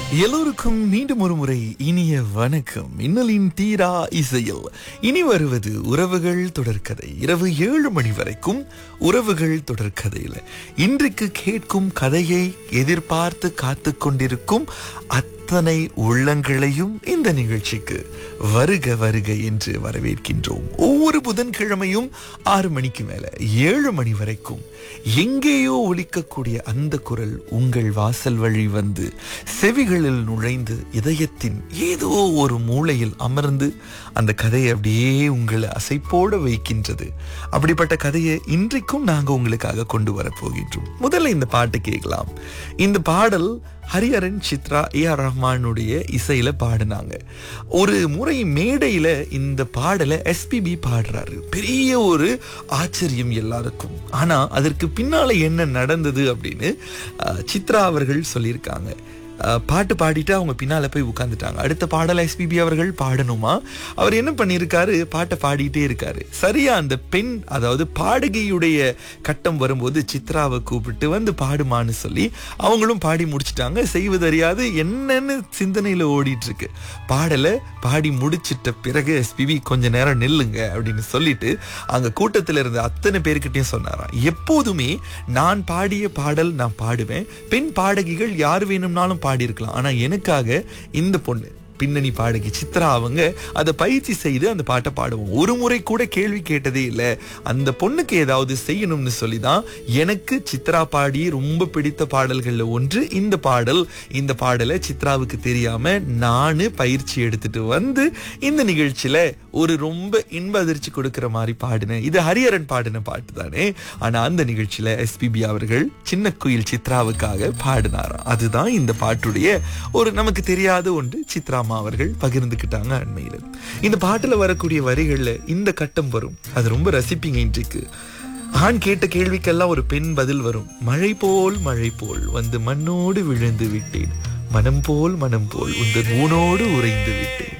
எல்லோருக்கும் மீண்டும் ஒரு முறை இனிய வணக்கம் இன்னலின் தீரா இசையில் இனி வருவது உறவுகள் தொடர்கதை இரவு ஏழு மணி வரைக்கும் உறவுகள் தொடர்கதையில் இன்றைக்கு கேட்கும் கதையை எதிர்பார்த்து காத்து கொண்டிருக்கும் அத்தனை உள்ளங்களையும் இந்த நிகழ்ச்சிக்கு வருக வருக என்று வரவேற்கின்றோம் ஒவ்வொரு புதன்கிழமையும் ஆறு மணிக்கு மேல ஏழு மணி வரைக்கும் எங்கேயோ ஒலிக்கக்கூடிய அந்த குரல் உங்கள் வாசல் வழி வந்து செவிகளில் நுழைந்து இதயத்தின் ஏதோ ஒரு மூலையில் அமர்ந்து அந்த கதையை அப்படியே உங்களை அசைப்போட வைக்கின்றது அப்படிப்பட்ட கதையை இன்றைக்கும் நாங்க உங்களுக்காக கொண்டு வர போகின்றோம் முதல்ல இந்த பாட்டு கேட்கலாம் இந்த பாடல் ஹரிஹரன் சித்ரா ஏ ஆர் ரஹ்மானுடைய இசையில பாடினாங்க ஒரு முறை மேடையில இந்த பாடலை எஸ்பிபி பாடுறாரு பெரிய ஒரு ஆச்சரியம் எல்லாருக்கும் ஆனா அதற்கு பின்னால என்ன நடந்தது அப்படின்னு அஹ், சித்ரா அவர்கள் சொல்லியிருக்காங்க அஹ், பாட்டு பாடிட்டு அவங்க பின்னால போய் உட்கார்ந்துட்டாங்க அடுத்த பாடல எஸ்பிபி அவர்கள் பாடணுமா அவர் என்ன பண்ணியிருக்காரு பாட்டை பாடிட்டே இருக்காரு சரியா அந்த பெண் அதாவது பாடகியுடைய கட்டம் வரும்போது சித்ராவை கூப்பிட்டு வந்து பாடுமான்னு சொல்லி அவங்களும் பாடி முடிச்சிட்டாங்க செய்வதறியாது என்னன்னு சிந்தனையில ஓடிட்டு இருக்கு பாடலை பாடி முடிச்சிட்ட பிறகு எஸ்பிபி கொஞ்ச நேரம் நில்லுங்க அப்படின்னு சொல்லிட்டு அங்க கூட்டத்துல இருந்த அத்தனை பேருக்கிட்டையும் சொன்னாராம் எப்போதுமே நான் பாடிய பாடல் நான் பாடுவேன் பெண் பாடகிகள் யார் வேணும்னாலும் பாடியிருக்கலாம் ஆனா எனக்காக இந்த பொண்ணு பின்னணி பாடகி சித்ரா அவங்க அதை பயிற்சி செய்து அந்த பாட்டை பாடுவோம் ஒரு முறை கூட கேள்வி கேட்டதே இல்லை அந்த பொண்ணுக்கு ஏதாவது செய்யணும்னு சொல்லி தான் எனக்கு சித்ரா பாடி ரொம்ப பிடித்த பாடல்கள்ல ஒன்று இந்த பாடல் இந்த பாடலை சித்ராவுக்கு தெரியாம நானு பயிற்சி எடுத்துட்டு வந்து இந்த நிகழ்ச்சியில ஒரு ரொம்ப இன்ப அதிர்ச்சி கொடுக்கிற மாதிரி பாடினேன் இது ஹரிஹரன் பாடின பாட்டு தானே ஆனா அந்த நிகழ்ச்சியில எஸ்பிபி அவர்கள் சின்ன குயில் சித்ராவுக்காக பாடினாராம் அதுதான் இந்த பாட்டுடைய ஒரு நமக்கு தெரியாத ஒன்று சித்ராமா அவர்கள் பகிர்ந்துக்கிட்டாங்க அண்மையில இந்த பாட்டுல வரக்கூடிய வரிகள்ல இந்த கட்டம் வரும் அது ரொம்ப ரசிப்பீங்க இன்றைக்கு ஆண் கேட்ட கேள்விக்கெல்லாம் ஒரு பெண் பதில் வரும் மழை போல் மழை போல் வந்து மண்ணோடு விழுந்து விட்டேன் மனம் போல் மனம் போல் உந்த ஊனோடு உறைந்து விட்டேன்